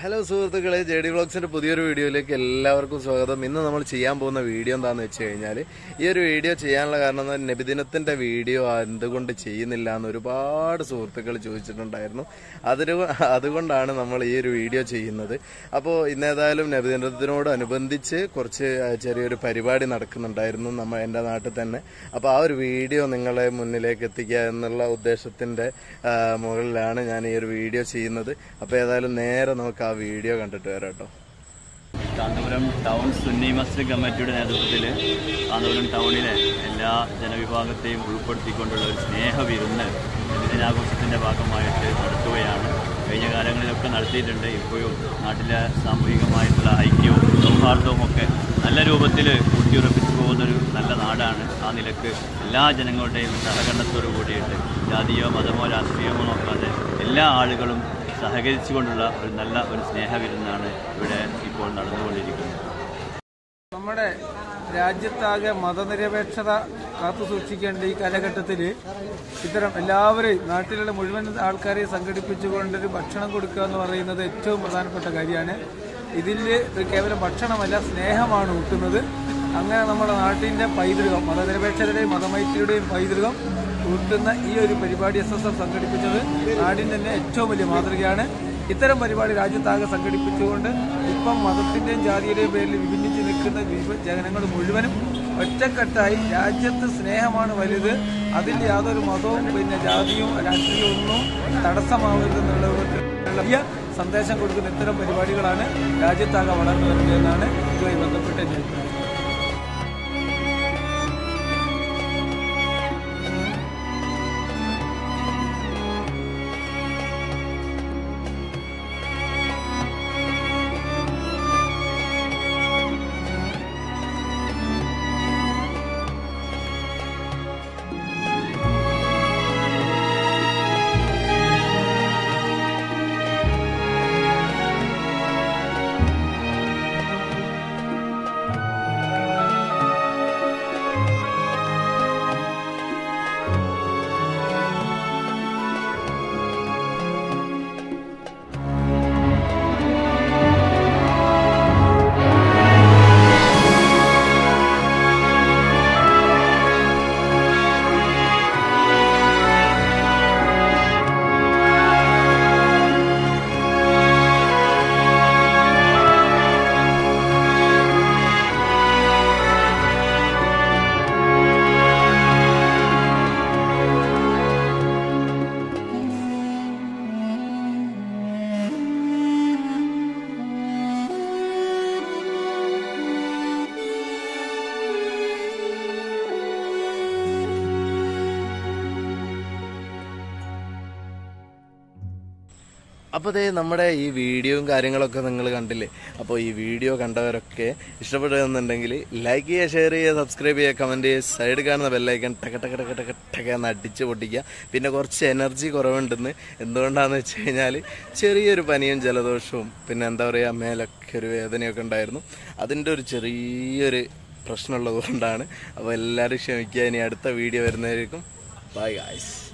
hello സുഹൃത്തുക്കളെ J D വ്ളോഗ്സിന്റെ പുതിയൊരു വീഡിയോയിലേക്ക് എല്ലാവർക്കും സ്വാഗതം ഇന്ന് നമ്മൾ ചെയ്യാൻ പോകുന്ന വീഡിയോ എന്താണെന്ന് വെച്ച് കഴിഞ്ഞാൽ ഈ ഒരു വീഡിയോ ചെയ്യാനുള്ള കാരണം എന്ന് പറഞ്ഞാൽ നബിദിനത്തിന്റെ വീഡിയോ എന്തുകൊണ്ട് ചെയ്യുന്നില്ല എന്ന് ഒരുപാട് സുഹൃത്തുക്കൾ ചോദിച്ചിട്ടുണ്ടായിരുന്നു അതിന് അതുകൊണ്ടാണ് നമ്മൾ ഈ ഒരു വീഡിയോ ചെയ്യുന്നത് അപ്പോൾ ഇന്നേതായാലും നബിദിനത്തിനോടനുബന്ധിച്ച് കുറച്ച് ചെറിയൊരു പരിപാടി നടക്കുന്നുണ്ടായിരുന്നു നമ്മ എൻ്റെ നാട്ടിൽ തന്നെ അപ്പോൾ ആ ഒരു വീഡിയോ നിങ്ങളെ മുന്നിലേക്ക് എത്തിക്കുക എന്നുള്ള ഉദ്ദേശത്തിന്റെ ആ, മുകളിലാണ് ഞാൻ ഈ ഒരു വീഡിയോ ചെയ്യുന്നത് അപ്പോൾ ഏതായാലും നേരെ നമുക്ക് ആ വീഡിയോ കണ്ടിട്ട് വരാം കേട്ടോ കാന്തപുരം ടൗൺ സുന്നി മസ്ജിദ് കമ്മിറ്റിയുടെ നേതൃത്വത്തിൽ കാന്തപുരം ടൗണിലെ എല്ലാ ജനവിഭാഗത്തെയും ഉൾപ്പെടുത്തിക്കൊണ്ടുള്ള ഒരു സ്നേഹ വിരുന്ന് ദിനാഘോഷത്തിൻ്റെ ഭാഗമായിട്ട് നടത്തുകയാണ് കഴിഞ്ഞ കാലങ്ങളിലൊക്കെ നടത്തിയിട്ടുണ്ട് ഇപ്പോഴും നാട്ടിലെ സാമൂഹികമായിട്ടുള്ള ഐക്യവും സൗഹാർദ്ദവും ഒക്കെ നല്ല രൂപത്തിൽ ഊട്ടിയുറപ്പിച്ചു പോകുന്നൊരു നല്ല നാടാണ് ആ നിലക്ക് എല്ലാ ജനങ്ങളുടെയും സഹകരണത്തോടു കൂടിയിട്ട് ജാതിയോ മതമോ രാഷ്ട്രീയമോ നോക്കാതെ എല്ലാ ആളുകളും സഹകരിച്ചുകൊണ്ടുള്ള ഒരു നല്ല ഒരു സ്നേഹവിരുന്നാണ് ഇവിടെ ഇപ്പോൾ നടന്നുകൊണ്ടിരിക്കുന്നത് നമ്മുടെ രാജ്യത്താകെ മതനിരപേക്ഷത കാത്തു സൂക്ഷിക്കേണ്ട ഈ കാലഘട്ടത്തിൽ ഇത്തരം എല്ലാവരെയും നാട്ടിലുള്ള മുഴുവൻ ആൾക്കാരെയും സംഘടിപ്പിച്ചുകൊണ്ടൊരു ഭക്ഷണം കൊടുക്കുക എന്ന് പറയുന്നത് ഏറ്റവും പ്രധാനപ്പെട്ട കാര്യമാണ് ഇതിൽ ഇത് കേവലം ഭക്ഷണമല്ല സ്നേഹമാണ് ഊട്ടുന്നത് അങ്ങനെ നമ്മുടെ നാട്ടിൻ്റെ പൈതൃകം മതനിരപേക്ഷതയുടെയും മതമൈത്രിയുടെയും പൈതൃകം ഊട്ടുന്ന ഈ ഒരു പരിപാടി എസ് എസ് എഫ് സംഘടിപ്പിച്ചത് നാടിന് തന്നെ ഏറ്റവും വലിയ മാതൃകയാണ് ഇത്തരം പരിപാടി രാജ്യത്താകെ സംഘടിപ്പിച്ചുകൊണ്ട് ഇപ്പം മതത്തിന്റെയും ജാതിയുടെയും പേരിൽ വിഭിന്നിച്ച് നിൽക്കുന്ന വിഭ- ജനങ്ങൾ മുഴുവനും ഒറ്റക്കെട്ടായി രാജ്യത്ത് സ്നേഹമാണ് വലുത് അതിൽ യാതൊരു മതവും പിന്നെ ജാതിയും രാഷ്ട്രീയവും ഒന്നും തടസ്സമാവരുതെന്നുള്ള ഒരു വലിയ സന്ദേശം കൊടുക്കുന്ന ഇത്തരം പരിപാടികളാണ് രാജ്യത്താകെ വളർന്നു വരുന്നതെന്നാണ് ഇതുമായി ബന്ധപ്പെട്ട് എൻ്റെ അഭിപ്രായം അപ്പോൾ ദേ നമ്മുടെ ഈ വീഡിയോയും കാര്യങ്ങളൊക്കെ നിങ്ങൾ കണ്ടില്ലേ അപ്പോൾ ഈ വീഡിയോ കണ്ടവരൊക്കെ ഇഷ്ടപ്പെടുന്നുണ്ടെങ്കിൽ ലൈക്ക് ചെയ്യുക ഷെയർ ചെയ്യുക സബ്സ്ക്രൈബ് ചെയ്യുക കമൻറ്റ് ചെയ്യുക സൈഡ് കാണുന്ന ബെല്ലൈക്കൺ ടക ടക ടക ടക ടക എന്ന് അടിച്ച് പൊട്ടിക്കുക പിന്നെ കുറച്ച് എനർജി കുറവുണ്ടെന്ന് എന്തുകൊണ്ടാണെന്ന് വെച്ച് കഴിഞ്ഞാൽ ചെറിയൊരു പനിയും ജലദോഷവും പിന്നെ എന്താ പറയുക മേലൊക്കെ ഒരു വേദനയൊക്കെ ഉണ്ടായിരുന്നു അതിൻ്റെ ഒരു ചെറിയൊരു പ്രശ്നമുള്ളത് കൊണ്ടാണ് അപ്പോൾ എല്ലാവരും ക്ഷമിക്കുക ഇനി അടുത്ത വീഡിയോ വരുന്നതായിരിക്കും ബൈ ഗായ്സ്